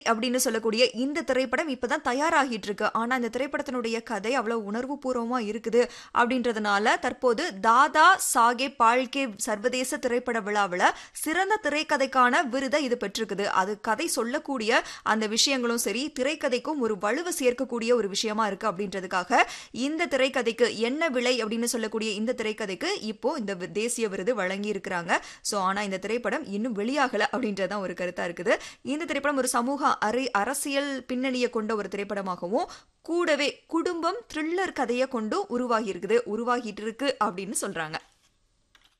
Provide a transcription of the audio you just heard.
அப்படின்னு சொல்லக்கூடிய இந்த திரைப்படம் இப்பதான் தயாராகிட்டு இருக்கு ஆனா இந்த திரைப்படத்தினுடைய கதை அவ்வளவு உணர்வு பூர்வமா இருக்குது அப்படின்றதுனால தற்போது தாதா சாகேப் பால்கே சர்வதேச திரைப்பட விழாவில் சிறந்த திரைக்கதைக்கான விருதை இது பெற்றிருக்குது அது கதை சொல்லக்கூடிய அந்த விஷயங்களும் சரி திரைக்கதைக்கும் ஒரு வலுவை சேர்க்கக்கூடிய ஒரு விஷயமா இருக்கு அப்படின்றதுக்காக இந்த திரைக்கதைக்கு என்ன விலை அப்படின்னு சொல்லக்கூடிய இந்த திரைக்கதைக்கு இப்போ இந்த வி- தேசிய விருது வழங்கி இருக்கிறாங்க ஸோ ஆனா இந்த திரைப்படம் இன்னும் வெளியாகல அப்படின்றதான் ஒரு கருத்தா இருக்குது இந்த திரைப்படம் ஒரு சமூக அரை அரசியல் பின்னணியை கொண்ட ஒரு திரைப்படமாகவும் கூடவே குடும்பம் த்ரில்லர் கதையை கொண்டு உருவாகி இருக்குது உருவாகிட்டு இருக்கு அப்படின்னு சொல்றாங்க